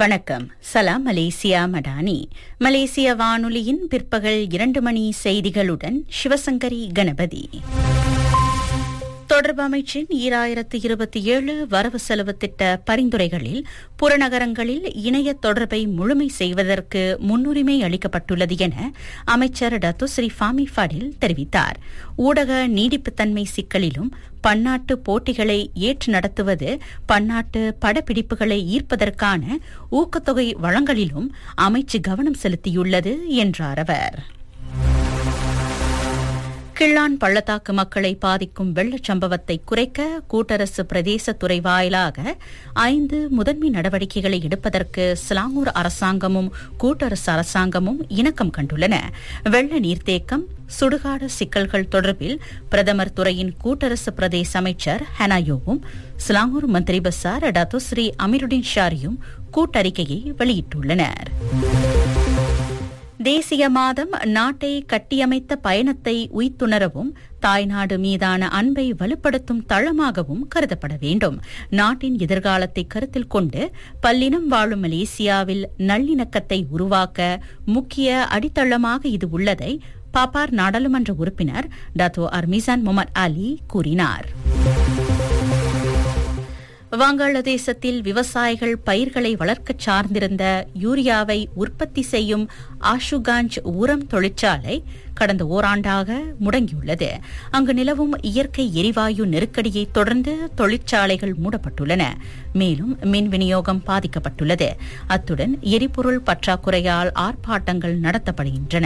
வணக்கம் சலாம் மலேசியா மடானி மலேசிய வானொலியின் பிற்பகல் இரண்டு மணி செய்திகளுடன் சிவசங்கரி கணபதி தொடர்பு அமைச்சின் ஈராயிரத்து இருபத்தி ஏழு வரவு செலவு திட்ட பரிந்துரைகளில் புறநகரங்களில் இணைய தொடர்பை முழுமை செய்வதற்கு முன்னுரிமை அளிக்கப்பட்டுள்ளது என அமைச்சர் டத்து ஸ்ரீ ஃபாமி ஃபடில் தெரிவித்தார் ஊடக நீடிப்புத்தன்மை சிக்கலிலும் பன்னாட்டு போட்டிகளை ஏற்று நடத்துவது பன்னாட்டு படப்பிடிப்புகளை ஈர்ப்பதற்கான ஊக்கத்தொகை வழங்கலிலும் அமைச்சு கவனம் செலுத்தியுள்ளது என்றார் அவர் கிள்ளான் பள்ளத்தாக்கு மக்களை பாதிக்கும் வெள்ளச் சம்பவத்தை குறைக்க கூட்டரசு பிரதேச துறை வாயிலாக ஐந்து முதன்மை நடவடிக்கைகளை எடுப்பதற்கு சிலாங்கூர் அரசாங்கமும் கூட்டரசு அரசாங்கமும் இணக்கம் கண்டுள்ளன வெள்ள நீர்த்தேக்கம் சுடுகாடு சிக்கல்கள் தொடர்பில் பிரதமர் துறையின் கூட்டரசு பிரதேச அமைச்சர் ஹெனாயோவும் சிலாங்கூர் மந்திரி பசார் டத்துஸ்ரீ அமீருடின் ஷாரியும் கூட்டறிக்கையை வெளியிட்டுள்ளனா் தேசிய மாதம் நாட்டை கட்டியமைத்த பயணத்தை உய்த்துணரவும் தாய்நாடு மீதான அன்பை வலுப்படுத்தும் தளமாகவும் கருதப்பட வேண்டும் நாட்டின் எதிர்காலத்தை கருத்தில் கொண்டு பல்லினம் வாழும் மலேசியாவில் நல்லிணக்கத்தை உருவாக்க முக்கிய அடித்தளமாக இது உள்ளதை பாப்பார் நாடாளுமன்ற உறுப்பினர் டாத்தோ அர்மிசான் முகமது அலி கூறினார் வங்காளதேசத்தில் விவசாயிகள் பயிர்களை வளர்க்கச் சார்ந்திருந்த யூரியாவை உற்பத்தி செய்யும் ஆஷுகாஞ்ச் உரம் தொழிற்சாலை கடந்த ஓராண்டாக முடங்கியுள்ளது அங்கு நிலவும் இயற்கை எரிவாயு நெருக்கடியை தொடர்ந்து தொழிற்சாலைகள் மூடப்பட்டுள்ளன மேலும் மின் விநியோகம் பாதிக்கப்பட்டுள்ளது அத்துடன் எரிபொருள் பற்றாக்குறையால் ஆர்ப்பாட்டங்கள் நடத்தப்படுகின்றன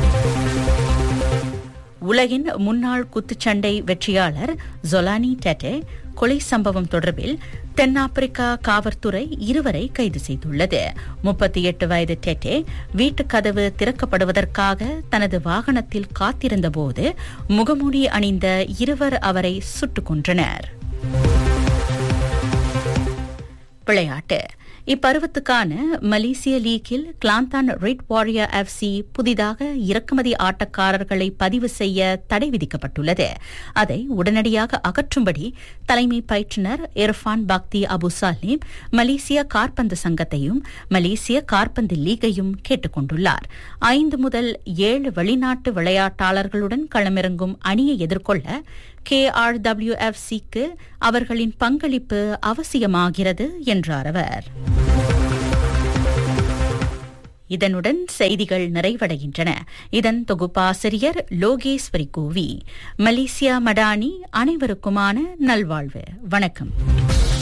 உலகின் முன்னாள் குத்துச்சண்டை வெற்றியாளர் ஜொலானி டெட்டே கொலை சம்பவம் தொடர்பில் தென்னாப்பிரிக்கா காவல்துறை இருவரை கைது செய்துள்ளது முப்பத்தி எட்டு வயது டெட்டே வீட்டுக் கதவு திறக்கப்படுவதற்காக தனது வாகனத்தில் காத்திருந்தபோது முகமூடி அணிந்த இருவர் அவரை சுட்டுக் கொன்றனர் விளையாட்டு இப்பருவத்துக்கான மலேசிய லீக்கில் கிளாந்தான் ரெட் வாரியர் எஃப்சி புதிதாக இறக்குமதி ஆட்டக்காரர்களை பதிவு செய்ய தடை விதிக்கப்பட்டுள்ளது அதை உடனடியாக அகற்றும்படி தலைமை பயிற்றுநர் இர்ஃபான் பக்தி அபு சாலிம் மலேசிய கார்பந்து சங்கத்தையும் மலேசிய கார்பந்து லீகையும் கேட்டுக் கொண்டுள்ளார் ஐந்து முதல் ஏழு வெளிநாட்டு விளையாட்டாளர்களுடன் களமிறங்கும் அணியை எதிர்கொள்ள கே ஆர் டபிள்யூ எஃப் சிக்கு அவர்களின் பங்களிப்பு அவசியமாகிறது என்றார் அவர் இதனுடன் செய்திகள் நிறைவடைகின்றன இதன் தொகுப்பாசிரியர் லோகேஸ்வரி கோவி மலேசியா மடானி அனைவருக்குமான நல்வாழ்வு வணக்கம்